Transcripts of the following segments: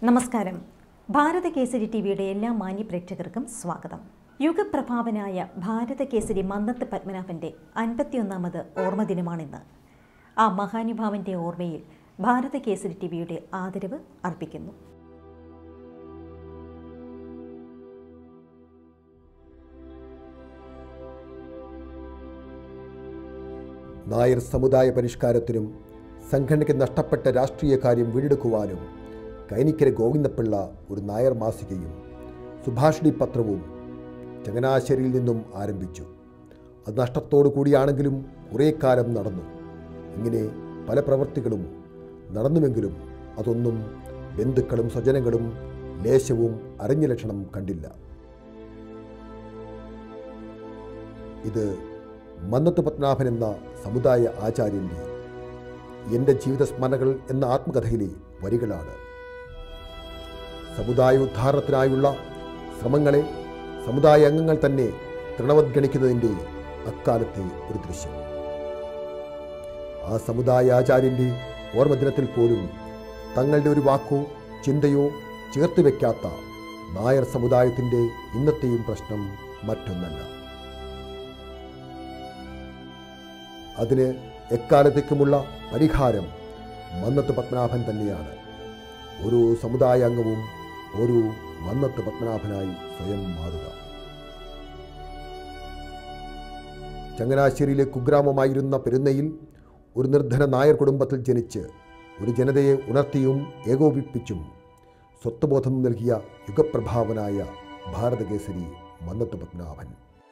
നമസ്കാരം ഭാരത കേസരി ടി വിയുടെ എല്ലാ മാന്യ പ്രേക്ഷകർക്കും സ്വാഗതം യുഗപ്രഭാവനായ ഭാരത കേസരി മന്നത്ത് പത്മനാഭന്റെ അൻപത്തിയൊന്നാമത് ഓർമ്മദിനമാണിന്ന് ആ മഹാനുഭാവന്റെ ഓർമ്മയിൽ ഭാരത കേസരി ടി വിയുടെ ആദരവ് അർപ്പിക്കുന്നു നായർ സമുദായ പരിഷ്കാരത്തിനും സംഘടനയ്ക്ക് നഷ്ടപ്പെട്ട രാഷ്ട്രീയ കാര്യം വീണ്ടെടുക്കുവാനും കൈനിക്കര ഗോവിന്ദപിള്ള ഒരു നായർ മാസികയും സുഭാഷിണി പത്രവും ചങ്ങനാശ്ശേരിയിൽ നിന്നും ആരംഭിച്ചു അത് നഷ്ടത്തോടു കൂടിയാണെങ്കിലും കുറേ കാലം നടന്നു ഇങ്ങനെ പല പ്രവൃത്തികളും നടന്നുവെങ്കിലും അതൊന്നും ബന്ധുക്കളും സ്വജനങ്ങളും ലേശവും അറിഞ്ഞ ലക്ഷണം കണ്ടില്ല ഇത് മന്നത്ത് പത്മനാഭൻ എന്ന സമുദായ ആചാര്യൻ്റെ എൻ്റെ ജീവിത സ്മരണകൾ എന്ന ആത്മകഥയിലെ വരികളാണ് സമുദായ ഉദ്ധാരണത്തിനായുള്ള ശ്രമങ്ങളെ സമുദായ അംഗങ്ങൾ തന്നെ തൃണവദ്ഗണിക്കുന്നതിൻ്റെ അക്കാലത്തെ ഒരു ദൃശ്യം ആ സമുദായ ആചാര്യൻ്റെ ഓർമ്മദിനത്തിൽ പോലും തങ്ങളുടെ ഒരു വാക്കോ ചിന്തയോ ചേർത്ത് വയ്ക്കാത്ത നായർ സമുദായത്തിൻ്റെ ഇന്നത്തെയും പ്രശ്നം മറ്റൊന്നല്ല അതിന് എക്കാലത്തേക്കുമുള്ള പരിഹാരം മന്നത്ത് പത്മനാഭൻ തന്നെയാണ് ഓരോ സമുദായ അംഗവും ഒരു മന്നത്ത് പത്മനാഭനായി സ്വയം മാറുക ചങ്ങനാശ്ശേരിയിലെ കുഗ്രാമമായിരുന്ന പെരുന്നയിൽ ഒരു നിർധന നായർ കുടുംബത്തിൽ ജനിച്ച് ഒരു ജനതയെ ഉണർത്തിയും ഏകോപിപ്പിച്ചും സ്വത്വബോധം നൽകിയ യുഗപ്രഭാവനായ ഭാരതകേസരി മന്നത്ത് പത്മനാഭൻ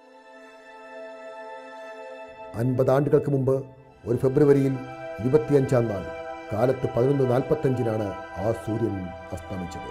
അൻപതാണ്ടുകൾക്ക് മുമ്പ് ഒരു ഫെബ്രുവരിയിൽ ഇരുപത്തിയഞ്ചാം നാൾ കാലത്ത് പതിനൊന്ന് നാൽപ്പത്തഞ്ചിനാണ് ആ സൂര്യൻ അസ്തമിച്ചത്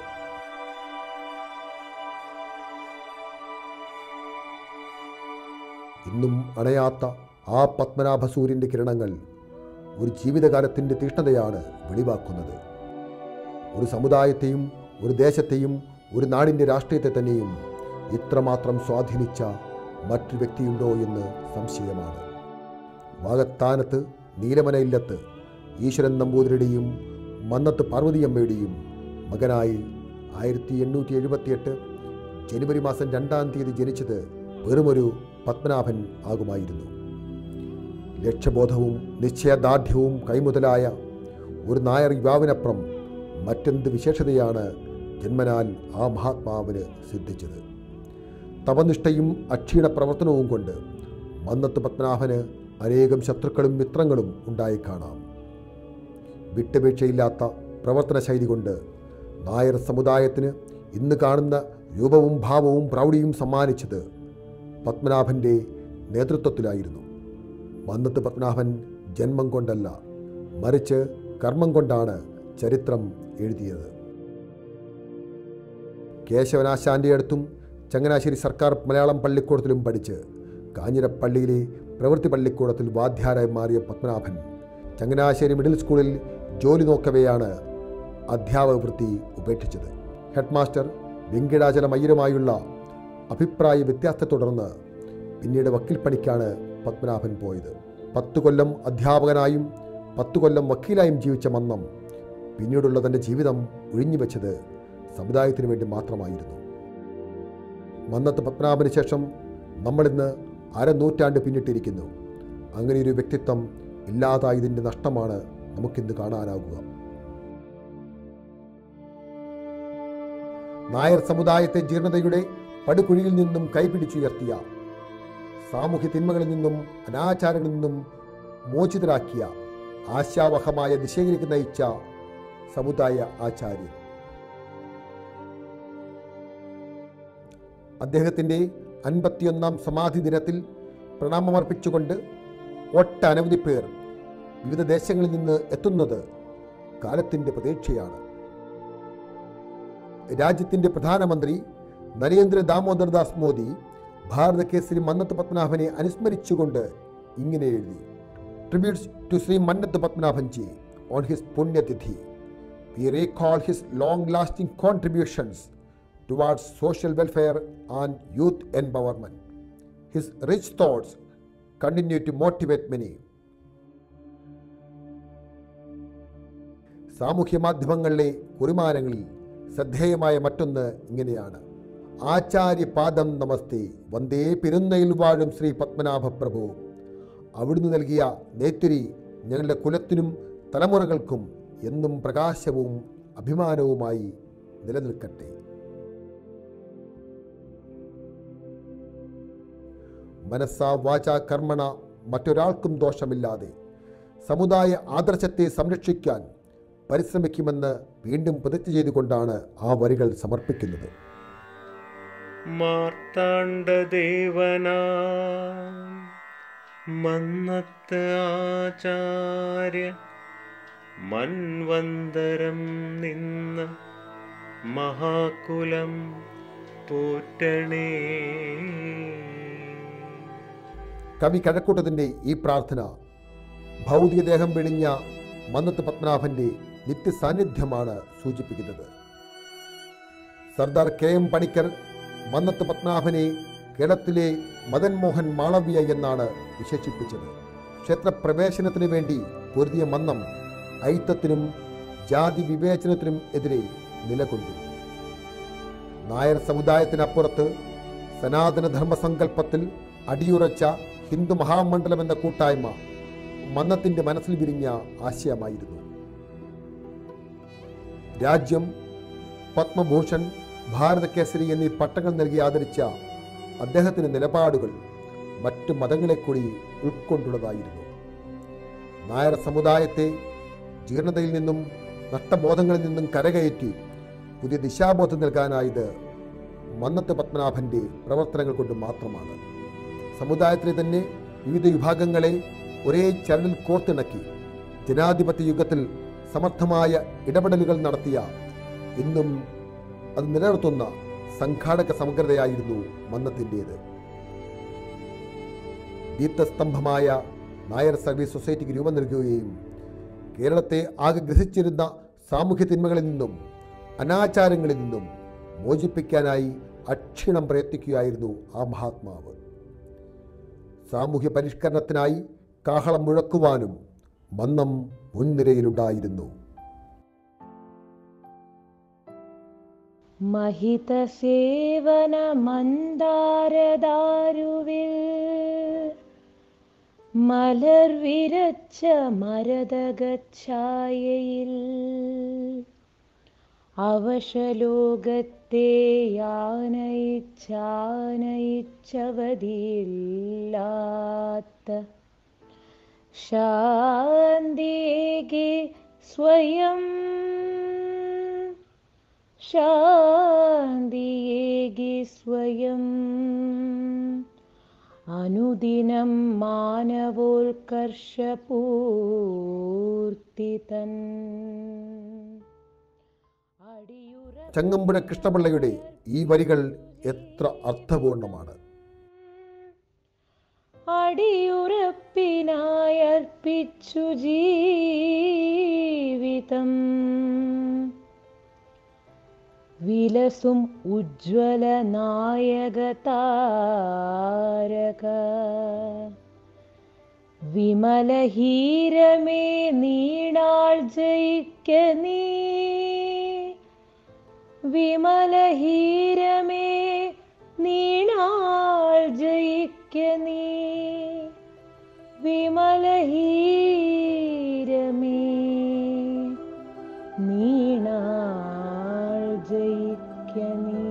ഇന്നും അണയാത്ത ആ പത്മനാഭ സൂര്യൻ്റെ കിരണങ്ങൾ ഒരു ജീവിതകാലത്തിൻ്റെ തീഷ്ണതയാണ് വെളിവാക്കുന്നത് ഒരു സമുദായത്തെയും ഒരു ദേശത്തെയും ഒരു നാടിൻ്റെ രാഷ്ട്രീയത്തെ തന്നെയും ഇത്രമാത്രം സ്വാധീനിച്ച മറ്റൊരു വ്യക്തിയുണ്ടോ എന്ന് സംശയമാണ് വാഗത്താനത്ത് നീലമനയില്ലത്ത് ഈശ്വരൻ നമ്പൂതിരിയുടെയും മന്നത്ത് പാർവതിയമ്മയുടെയും മകനായി ആയിരത്തി എണ്ണൂറ്റി എഴുപത്തിയെട്ട് ജനുവരി മാസം രണ്ടാം തീയതി ജനിച്ചത് വെറുമൊരു പത്മനാഭൻ ആകുമായിരുന്നു ലക്ഷ്യബോധവും നിശ്ചയദാർഢ്യവും കൈമുതലായ ഒരു നായർ യുവാവിനപ്പുറം മറ്റെന്ത് വിശേഷതയാണ് ജന്മനാൽ ആ മഹാത്മാവിന് സിദ്ധിച്ചത് തപനിഷ്ഠയും അക്ഷീണ പ്രവർത്തനവും കൊണ്ട് മന്നത്ത് പത്മനാഭന് അനേകം ശത്രുക്കളും മിത്രങ്ങളും ഉണ്ടായി കാണാം വിട്ടുവീഴ്ചയില്ലാത്ത പ്രവർത്തന ശൈലി കൊണ്ട് നായർ സമുദായത്തിന് ഇന്ന് കാണുന്ന രൂപവും ഭാവവും പ്രൗഢിയും സമ്മാനിച്ചത് പത്മനാഭൻ്റെ നേതൃത്വത്തിലായിരുന്നു മന്നത്ത് പത്മനാഭൻ ജന്മം കൊണ്ടല്ല മറിച്ച് കർമ്മം കൊണ്ടാണ് ചരിത്രം എഴുതിയത് കേശവനാശാൻ്റെ അടുത്തും ചങ്ങനാശ്ശേരി സർക്കാർ മലയാളം പള്ളിക്കൂടത്തിലും പഠിച്ച് കാഞ്ഞിരപ്പള്ളിയിലെ പ്രവൃത്തി പള്ളിക്കൂടത്തിൽ വാദ്യാരായി മാറിയ പത്മനാഭൻ ചങ്ങനാശ്ശേരി മിഡിൽ സ്കൂളിൽ ജോലി നോക്കവെയാണ് അധ്യാപക വൃത്തി ഉപേക്ഷിച്ചത് ഹെഡ് മാസ്റ്റർ വെങ്കിടാചലം അയ്യരുമായുള്ള അഭിപ്രായ വ്യത്യാസത്തെ തുടർന്ന് പിന്നീട് വക്കീൽ പണിക്കാണ് പത്മനാഭൻ പോയത് പത്തു കൊല്ലം അധ്യാപകനായും പത്തു കൊല്ലം വക്കീലായും ജീവിച്ച മന്നം പിന്നീടുള്ള തൻ്റെ ജീവിതം ഒഴിഞ്ഞുവെച്ചത് സമുദായത്തിന് വേണ്ടി മാത്രമായിരുന്നു മന്നത്ത് പത്മനാഭന് ശേഷം നമ്മളിന്ന് അരനൂറ്റാണ്ട് പിന്നിട്ടിരിക്കുന്നു അങ്ങനെയൊരു വ്യക്തിത്വം ഇല്ലാതായതിൻ്റെ നഷ്ടമാണ് നമുക്കിന്ന് കാണാനാകുക നായർ സമുദായത്തെ ജീർണതയുടെ പടുകുഴിയിൽ നിന്നും കൈപിടിച്ചുയർത്തിയ സാമൂഹ്യ തിന്മകളിൽ നിന്നും അനാചാരങ്ങളിൽ നിന്നും മോചിതരാക്കിയ ആശാവഹമായ ദിശയിലേക്ക് നയിച്ച സമുദായ ആചാര്യൻ അദ്ദേഹത്തിൻ്റെ അൻപത്തിയൊന്നാം സമാധി ദിനത്തിൽ പ്രണാമമർപ്പിച്ചുകൊണ്ട് ഒട്ടനവധി പേർ വിവിധ ദേശങ്ങളിൽ നിന്ന് എത്തുന്നത് കാലത്തിൻ്റെ പ്രതീക്ഷയാണ് രാജ്യത്തിൻ്റെ പ്രധാനമന്ത്രി നരേന്ദ്ര ദാമോദർദാസ് മോദി ഭാരത കേസരി മന്നത്ത് പത്മനാഭനെ അനുസ്മരിച്ചുകൊണ്ട് ഇങ്ങനെ എഴുതി tributes to Shri Mannath Padmanabhan ji on his punyatithi we recall his long lasting contributions towards social welfare and youth empowerment. His rich thoughts continue to motivate many. സാമൂഹ്യ മാധ്യമങ്ങളിലെ കുറിമാനങ്ങളിൽ ശ്രദ്ധേയമായ മറ്റൊന്ന് ഇങ്ങനെയാണ് ആചാര്യപാദം നമസ്തേ വന്ദേ പെരുന്നയിൽ വാഴും ശ്രീ പത്മനാഭ പ്രഭു അവിടുന്ന് നൽകിയ നേത്തുരി ഞങ്ങളുടെ കുലത്തിനും തലമുറകൾക്കും എന്നും പ്രകാശവും അഭിമാനവുമായി നിലനിൽക്കട്ടെ മനസ്സാ വാച കർമ്മണ മറ്റൊരാൾക്കും ദോഷമില്ലാതെ സമുദായ ആദർശത്തെ സംരക്ഷിക്കാൻ പരിശ്രമിക്കുമെന്ന് വീണ്ടും പ്രതിജ്ഞ ചെയ്തുകൊണ്ടാണ് ആ വരികൾ സമർപ്പിക്കുന്നത് മാർത്താണ്ഡദേവനാ മന്നത്ത് ആചാര്യ മൻവന്തരം നിന്ന് മഹാകുലം പോറ്റണേ കവി കഴക്കൂട്ടത്തിൻ്റെ ഈ പ്രാർത്ഥന ഭൗതികദേഹം വെടിഞ്ഞ മന്നത്ത് പത്മനാഭന്റെ നിത്യസാന്നിധ്യമാണ് സൂചിപ്പിക്കുന്നത് സർദാർ കെ എം പണിക്കർ മന്നത്ത് പത്മനാഭനെ കേരളത്തിലെ മദൻ മോഹൻ മാളവ്യ എന്നാണ് വിശേഷിപ്പിച്ചത് ക്ഷേത്രപ്രവേശനത്തിന് വേണ്ടി പൊരുതിയ മന്നം ഐത്തത്തിനും ജാതി വിവേചനത്തിനും എതിരെ നിലകൊണ്ടു നായർ സമുദായത്തിനപ്പുറത്ത് സനാതന ധർമ്മസങ്കല്പത്തിൽ അടിയുറച്ച ഹിന്ദു മഹാമണ്ഡലം എന്ന കൂട്ടായ്മ മന്നത്തിന്റെ മനസ്സിൽ വിരിഞ്ഞ ആശയമായിരുന്നു രാജ്യം പത്മഭൂഷൺ ഭാരത കേസരി എന്നീ പട്ടങ്ങൾ നൽകി ആദരിച്ച അദ്ദേഹത്തിന്റെ നിലപാടുകൾ മറ്റു മതങ്ങളെ കൂടി ഉൾക്കൊണ്ടുള്ളതായിരുന്നു നായർ സമുദായത്തെ ജീർണതയിൽ നിന്നും നഷ്ടബോധങ്ങളിൽ നിന്നും കരകയറ്റി പുതിയ ദിശാബോധം നൽകാനായത് മന്നത്ത് പത്മനാഭന്റെ പ്രവർത്തനങ്ങൾ കൊണ്ട് മാത്രമാണ് സമുദായത്തിലെ തന്നെ വിവിധ വിഭാഗങ്ങളെ ഒരേ ചരടിൽ കോർത്തിണക്കി ജനാധിപത്യ യുഗത്തിൽ സമർത്ഥമായ ഇടപെടലുകൾ നടത്തിയ ഇന്നും അത് നിലനിർത്തുന്ന സംഘാടക സമഗ്രതയായിരുന്നു മന്നത്തിൻ്റേത് ദീപ്തസ്തംഭമായ നായർ സർവീസ് സൊസൈറ്റിക്ക് രൂപം നൽകുകയും കേരളത്തെ ആകെ ഗ്രഹിച്ചിരുന്ന സാമൂഹ്യ തിന്മകളിൽ നിന്നും അനാചാരങ്ങളിൽ നിന്നും മോചിപ്പിക്കാനായി അക്ഷീണം പ്രയത്നിക്കുകയായിരുന്നു ആ മഹാത്മാവ് സാമൂഹ്യ പരിഷ്കരണത്തിനായി കാഹളം മുഴക്കുവാനും മന്നം മുൻനിരയിലുണ്ടായിരുന്നു महितसेवन മന്ദാരദാരുവിൽ മലർവിരച്ച മരതകച്ഛായയിൽ അവശലോകത്തെ യാനയിച്ചാനയിച്ചവതിയില്ലാത്ത ശാന്തിയേകി സ്വയം ശാന്തിയേകി സ്വയം അനുദിനം മാനവോത്കർഷപൂർത്തി തൻ അടിയുറ ചങ്ങമ്പുഴ കൃഷ്ണപിള്ളയുടെ ഈ വരികൾ എത്ര അർത്ഥപൂർണമാണ് അടിയുറപ്പിനായർപ്പിച്ചു ജീവിതം വിലസും ഉജ്ജ്വല നായക താരക വിമലഹീരമേ നീണാൾ ജയിക്ക നീ വിമലഹീരമേ നീണാൾ ജയിക്ക നീ വിമലഹീരമേ നീണാൾ ജയിക്ക നീ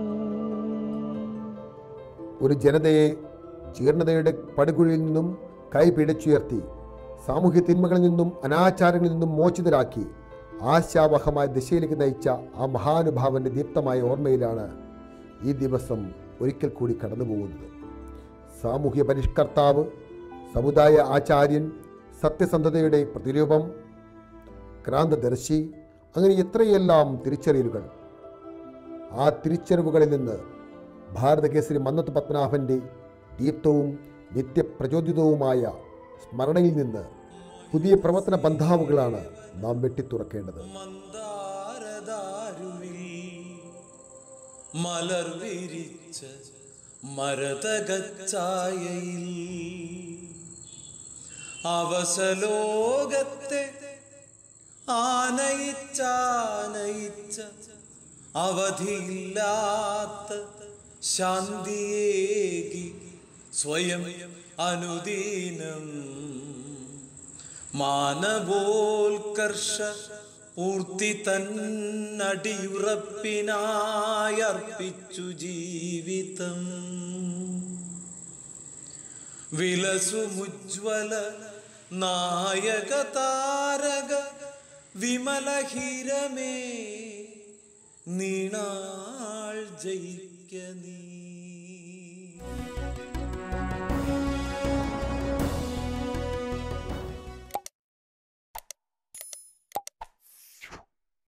ഒരു ജനതയെ ജീർണതയുടെ പടുകുഴിയിൽ നിന്നും കൈ പിടിച്ചുയർത്തി സാമൂഹ്യ തിന്മകളിൽ നിന്നും അനാചാരങ്ങളിൽ നിന്നും മോചിതരാക്കി ആശാവഹമായ ദിശയിലേക്ക് നയിച്ച ആ മഹാനുഭാവന്റെ ദീപ്തമായ ഓർമ്മയിലാണ് ഈ ദിവസം ഒരിക്കൽ കൂടി കടന്നു പോകുന്നത് സാമൂഹ്യ പരിഷ്കർത്താവ് സമുദായ ആചാര്യൻ സത്യസന്ധതയുടെ പ്രതിരൂപം ക്രാന്തദർശി അങ്ങനെ എത്രയെല്ലാം തിരിച്ചറിയലുകൾ ആ തിരിച്ചറിവുകളിൽ നിന്ന് ഭാരതകേസരി മന്നത്ത് പത്മനാഭൻ്റെ ദീപ്തവും നിത്യപ്രചോദിതവുമായ സ്മരണയിൽ നിന്ന് പുതിയ പ്രവർത്തന ബന്ധാവുകളാണ് നാം വെട്ടിത്തുറക്കേണ്ടത് മന്ദാരദാരുവിൽ മലർ വിരിച്ച മരതകച്ചായയിൽ അവസലോകത്തെ ആനയിച്ചാനയിച്ച അവധിയില്ലാത്ത ശാന്തിയേകി സ്വയം അനുദീനം മാനവോൽക്കർഷ പൂർത്തി തന്നടിയുറപ്പിനായർപ്പിച്ചു ജീവിതം വിലസുമുജ്വല നായക താരക വിമലഹിരമേ നീണാൾ ജയിക്ക നീ